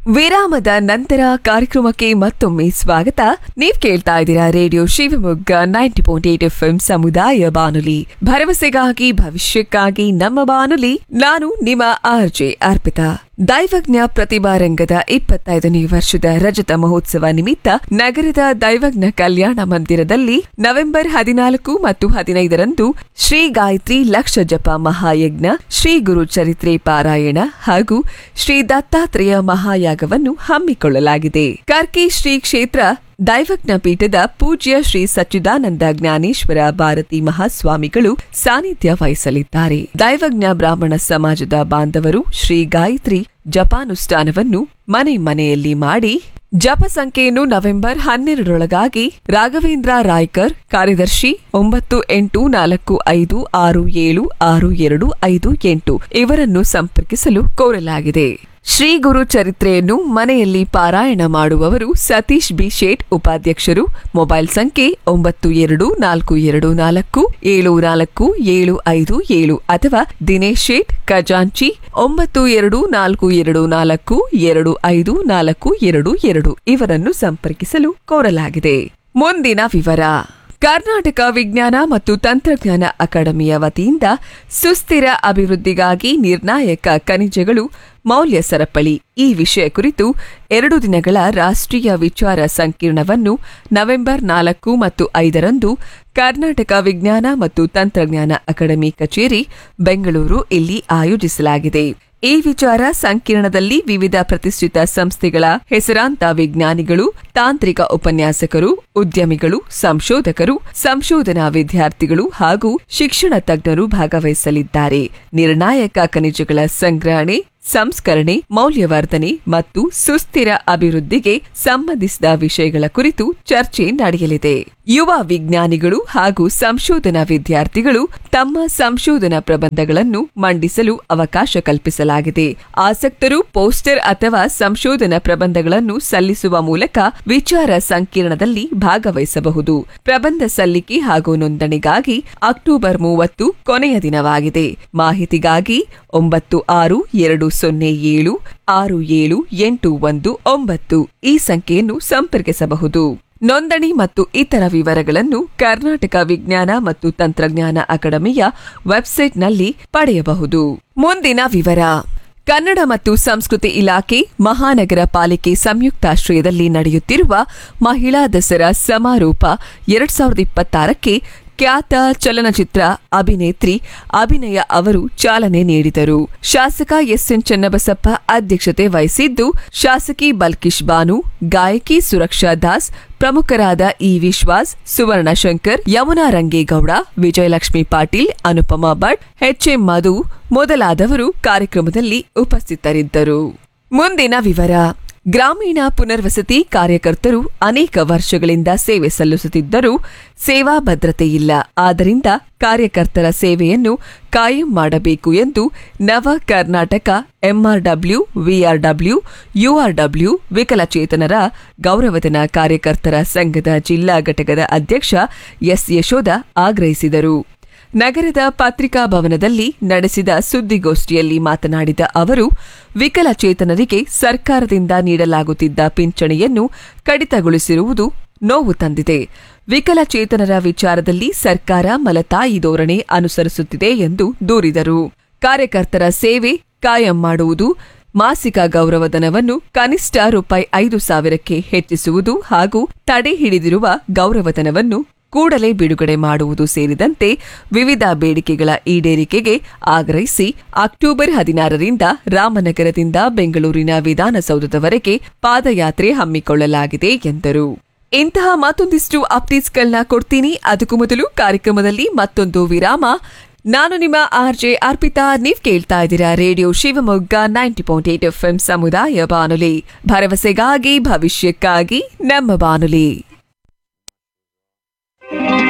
ವಿರಾಮದ ನಂತರ ಕಾರ್ಯಕ್ರಮಕ್ಕೆ ಮತ್ತೊಮ್ಮೆ ಸ್ವಾಗತ ನೀವ್ ಕೇಳ್ತಾ ಇದ್ದೀರಾ radio Shivamogga ninety point eight F ಸಮುದಾಯ ಬಾನುಲಿ ಭರವಸೆಗಾಗಿ ಭವಿಷ್ಯಕ್ಕಾಗಿ ನಮ್ಮ ಬಾನುಲಿ ನಾನು ನಿಮ್ಮ ಆರ್ಜೆ ಅರ್ಪಿತಾ ದೈವಜ್ಞ ಪ್ರತಿಭಾ ರಂಗದ ಇಪ್ಪತ್ತೈದನೇ ವರ್ಷದ ರಜತ ಮಹೋತ್ಸವ ನಿಮಿತ್ತ ನಗರದ ದೈವಜ್ಞ ಕಲ್ಯಾಣ ಮಂದಿರದಲ್ಲಿ ನವೆಂಬರ್ ಹದಿನಾಲ್ಕು ಮತ್ತು ಹದಿನೈದರಂದು ಶ್ರೀ ಗಾಯತ್ರಿ ಲಕ್ಷ ಜಪ ಮಹಾಯಜ್ಞ ಶ್ರೀ ಗುರು ಚರಿತ್ರೆ ಪಾರಾಯಣ ಹಾಗೂ ಶ್ರೀ ದತ್ತಾತ್ರೇಯ ಮಹಾಯಾಗವನ್ನು ಹಮ್ಮಿಕೊಳ್ಳಲಾಗಿದೆ ಕರ್ಕಿ ಶ್ರೀ ಕ್ಷೇತ್ರ ದೈವಜ್ಞ ಪೀಠದ ಪೂಜ್ಯ ಶ್ರೀ ಸಚ್ಚಿದಾನಂದ ಜ್ಞಾನೇಶ್ವರ ಭಾರತಿ ಮಹಾಸ್ವಾಮಿಗಳು ಸಾನ್ನಿಧ್ಯ ವಹಿಸಲಿದ್ದಾರೆ ದೈವಜ್ಞ ಬ್ರಾಹ್ಮಣ ಸಮಾಜದ ಬಾಂಧವರು ಶ್ರೀ ಗಾಯತ್ರಿ ಜಪಾನುಷ್ಠಾನವನ್ನು ಮನೆ ಮನೆಯಲ್ಲಿ ಮಾಡಿ ಜಪ ಸಂಖ್ಯೆಯನ್ನು ನವೆಂಬರ್ ಹನ್ನೆರಡರೊಳಗಾಗಿ ರಾಘವೇಂದ್ರ ರಾಯ್ಕರ್ ಕಾರ್ಯದರ್ಶಿ ಒಂಬತ್ತು ಎಂಟು ನಾಲ್ಕು ಐದು ಆರು ಏಳು ಆರು ಎರಡು ಐದು ಎಂಟು ಇವರನ್ನು ಸಂಪರ್ಕಿಸಲು ಕೋರಲಾಗಿದೆ ಶ್ರೀ ಗುರು ಚರಿತ್ರೆಯನ್ನು ಮನೆಯಲ್ಲಿ ಪಾರಾಯಣ ಮಾಡುವವರು ಸತೀಶ್ ಬಿ ಶೇಟ್ ಉಪಾಧ್ಯಕ್ಷರು ಮೊಬೈಲ್ ಸಂಖ್ಯೆ ಒಂಬತ್ತು ಎರಡು ನಾಲ್ಕು ಎರಡು ನಾಲ್ಕು ಏಳು ನಾಲ್ಕು ಏಳು ಐದು ಏಳು ಅಥವಾ ದಿನೇಶ್ ಶೇಟ್ ಖಜಾಂಚಿ ಒಂಬತ್ತು ಎರಡು ನಾಲ್ಕು ಎರಡು ನಾಲ್ಕು ಎರಡು ಐದು ನಾಲ್ಕು ಎರಡು ಎರಡು ಇವರನ್ನು ಸಂಪರ್ಕಿಸಲು ಕೋರಲಾಗಿದೆ ಮುಂದಿನ ವಿವರ ಕರ್ನಾಟಕ ವಿಜ್ಞಾನ ಮತ್ತು ತಂತ್ರಜ್ಞಾನ ಅಕಾಡೆಮಿಯ ವತಿಯಿಂದ ಸುಸ್ಥಿರ ಅಭಿವೃದ್ಧಿಗಾಗಿ ನಿರ್ಣಾಯಕ ಖನಿಜಗಳು ಮೌಲ್ಯ ಸರಪಳಿ ಈ ವಿಷಯ ಕುರಿತು ಎರಡು ದಿನಗಳ ರಾಷ್ಟ್ರೀಯ ವಿಚಾರ ಸಂಕಿರಣವನ್ನು ನವೆಂಬರ್ ನಾಲ್ಕು ಮತ್ತು ಐದರಂದು ಕರ್ನಾಟಕ ವಿಜ್ಞಾನ ಮತ್ತು ತಂತ್ರಜ್ಞಾನ ಅಕಾಡೆಮಿ ಕಚೇರಿ ಬೆಂಗಳೂರು ಇಲ್ಲಿ ಆಯೋಜಿಸಲಾಗಿದೆ ಈ ವಿಚಾರ ಸಂಕಿರಣದಲ್ಲಿ ವಿವಿಧ ಪ್ರತಿಷ್ಠಿತ ಸಂಸ್ಥೆಗಳ ಹೆಸರಾಂತ ವಿಜ್ಞಾನಿಗಳು ತಾಂತ್ರಿಕ ಉಪನ್ಯಾಸಕರು ಉದ್ಯಮಿಗಳು ಸಂಶೋಧಕರು ಸಂಶೋಧನಾ ವಿದ್ಯಾರ್ಥಿಗಳು ಹಾಗೂ ಶಿಕ್ಷಣ ತಜ್ಞರು ಭಾಗವಹಿಸಲಿದ್ದಾರೆ ನಿರ್ಣಾಯಕ ಖನಿಜಗಳ ಸಂಗ್ರಹಣೆ ಸಂಸ್ಕರಣೆ ಮೌಲ್ಯವರ್ಧನೆ ಮತ್ತು ಸುಸ್ಥಿರ ಅಭಿವೃದ್ಧಿಗೆ ಸಂಬಂಧಿಸಿದ ವಿಷಯಗಳ ಕುರಿತು ಚರ್ಚೆ ನಡೆಯಲಿದೆ ಯುವ ವಿಜ್ಞಾನಿಗಳು ಹಾಗೂ ಸಂಶೋಧನಾ ವಿದ್ಯಾರ್ಥಿಗಳು ತಮ್ಮ ಸಂಶೋಧನಾ ಪ್ರಬಂಧಗಳನ್ನು ಮಂಡಿಸಲು ಅವಕಾಶ ಕಲ್ಪಿಸಲಾಗಿದೆ ಆಸಕ್ತರು ಪೋಸ್ಟರ್ ಅಥವಾ ಸಂಶೋಧನಾ ಪ್ರಬಂಧಗಳನ್ನು ಸಲ್ಲಿಸುವ ಮೂಲಕ ವಿಚಾರ ಸಂಕಿರಣದಲ್ಲಿ ಭಾಗವಹಿಸಬಹುದು ಪ್ರಬಂಧ ಸಲ್ಲಿಕೆ ಹಾಗೂ ನೋಂದಣಿಗಾಗಿ ಅಕ್ಟೋಬರ್ ಮೂವತ್ತು ಕೊನೆಯ ದಿನವಾಗಿದೆ ಮಾಹಿತಿಗಾಗಿ ಒಂಬತ್ತು ಆರು ಎರಡು ಸೊನ್ನೆ ಏಳು ಆರು ಏಳು ಎಂಟು ಒಂದು ಒಂಬತ್ತು ಈ ಸಂಖ್ಯೆಯನ್ನು ಸಂಪರ್ಕಿಸಬಹುದು ನೋಂದಣಿ ಮತ್ತು ಇತರ ವಿವರಗಳನ್ನು ಕರ್ನಾಟಕ ವಿಜ್ಞಾನ ಮತ್ತು ತಂತ್ರಜ್ಞಾನ ಅಕಾಡೆಮಿಯ ವೆಬ್ಸೈಟ್ನಲ್ಲಿ ಪಡೆಯಬಹುದು ಮುಂದಿನ ವಿವರ ಕನ್ನಡ ಮತ್ತು ಸಂಸ್ಕೃತಿ ಇಲಾಖೆ ಮಹಾನಗರ ಪಾಲಿಕೆ ಸಂಯುಕ್ತಾಶ್ರಯದಲ್ಲಿ ನಡೆಯುತ್ತಿರುವ ಮಹಿಳಾ ದಸರಾ ಸಮಾರೋಪ ಎರಡ್ ಸಾವಿರದ ಇಪ್ಪತ್ತಾರಕ್ಕೆ ಖ್ಯಾತ ಚಲನಚಿತ್ರ ಅಭಿನೇತ್ರಿ ಅಭಿನಯ ಅವರು ಚಾಲನೆ ನೀಡಿದರು ಶಾಸಕ ಎಸ್ಎನ್ ಚನ್ನಬಸಪ್ಪ ಅಧ್ಯಕ್ಷತೆ ವಹಿಸಿದ್ದು ಶಾಸಕಿ ಬಲ್ಕಿಶ್ ಬಾನು ಗಾಯಕಿ ಸುರಕ್ಷಾ ದಾಸ್ ಪ್ರಮುಖರಾದ ಇ ವಿಶ್ವಾಸ್ ಸುವರ್ಣ ಶಂಕರ್ ಯಮುನಾ ರಂಗೇಗೌಡ ವಿಜಯಲಕ್ಷ್ಮಿ ಪಾಟೀಲ್ ಅನುಪಮಾ ಭಟ್ ಎಚ್ಎಂ ಮಧು ಮೊದಲಾದವರು ಕಾರ್ಯಕ್ರಮದಲ್ಲಿ ಉಪಸ್ಥಿತರಿದ್ದರು ಮುಂದಿನ ವಿವರ ಗ್ರಾಮೀಣ ಪುನರ್ವಸತಿ ಕಾರ್ಯಕರ್ತರು ಅನೇಕ ವರ್ಷಗಳಿಂದ ಸೇವೆ ಸಲ್ಲಿಸುತ್ತಿದ್ದರೂ ಸೇವಾ ಭದ್ರತೆ ಇಲ್ಲ ಆದ್ದರಿಂದ ಕಾರ್ಯಕರ್ತರ ಸೇವೆಯನ್ನು ಕಾಯಂ ಮಾಡಬೇಕು ಎಂದು ನವ ಕರ್ನಾಟಕ ಎಂಆರ್ಡಬ್ಲ್ಯೂ ವಿಆರ್ಡಬ್ಲ್ಯೂ ಯುಆರ್ಡಬ್ಲ್ಯೂ ವಿಕಲಚೇತನರ ಗೌರವಧನ ಕಾರ್ಯಕರ್ತರ ಸಂಘದ ಜಿಲ್ಲಾ ಘಟಕದ ಅಧ್ಯಕ್ಷ ಎಸ್ ಯಶೋಧ ಆಗ್ರಹಿಸಿದರು ನಗರದ ಪತ್ರಿಕಾ ಭವನದಲ್ಲಿ ನಡೆಸಿದ ಸುದ್ದಿಗೋಷ್ಠಿಯಲ್ಲಿ ಮಾತನಾಡಿದ ಅವರು ವಿಕಲಚೇತನರಿಗೆ ಸರ್ಕಾರದಿಂದ ನೀಡಲಾಗುತ್ತಿದ್ದ ಪಿಂಚಣಿಯನ್ನು ಕಡಿತಗೊಳಿಸಿರುವುದು ನೋವು ತಂದಿದೆ ವಿಕಲಚೇತನರ ವಿಚಾರದಲ್ಲಿ ಸರ್ಕಾರ ಮಲತಾಯಿ ಧೋರಣೆ ಅನುಸರಿಸುತ್ತಿದೆ ಎಂದು ದೂರಿದರು ಕಾರ್ಯಕರ್ತರ ಸೇವೆ ಕಾಯಂ ಮಾಡುವುದು ಮಾಸಿಕ ಗೌರವಧನವನ್ನು ಕನಿಷ್ಠ ರೂಪಾಯಿ ಐದು ಸಾವಿರಕ್ಕೆ ಹೆಚ್ಚಿಸುವುದು ಹಾಗೂ ತಡೆ ಹಿಡಿದಿರುವ ಗೌರವಧನವನ್ನು ಕೂಡಲೇ ಬಿಡುಗಡೆ ಮಾಡುವುದು ಸೇರಿದಂತೆ ವಿವಿಧ ಬೇಡಿಕೆಗಳ ಈಡೇರಿಕೆಗೆ ಆಗ್ರಹಿಸಿ ಅಕ್ಟೋಬರ್ ಹದಿನಾರರಿಂದ ರಾಮನಗರದಿಂದ ಬೆಂಗಳೂರಿನ ವಿಧಾನಸೌಧದವರೆಗೆ ಪಾದಯಾತ್ರೆ ಹಮ್ಮಿಕೊಳ್ಳಲಾಗಿದೆ ಎಂದರು ಇಂತಹ ಮತ್ತೊಂದಿಷ್ಟು ಅಪ್ಡೇಟ್ಸ್ಗಳನ್ನ ಕೊಡ್ತೀನಿ ಅದಕ್ಕೂ ಮೊದಲು ಕಾರ್ಯಕ್ರಮದಲ್ಲಿ ಮತ್ತೊಂದು ವಿರಾಮ ನಾನು ನಿಮ್ಮ ಆರ್ಜೆ ಅರ್ಪಿತಾ ನೀವ್ ಕೇಳ್ತಾ ಇದ್ದೀರಾ radio Shivamogga ninety point eight F ಸಮುದಾಯ ಬಾನುಲಿ ಭರವಸೆಗಾಗಿ ಭವಿಷ್ಯಕ್ಕಾಗಿ ನಮ್ಮ ಬಾನುಲಿ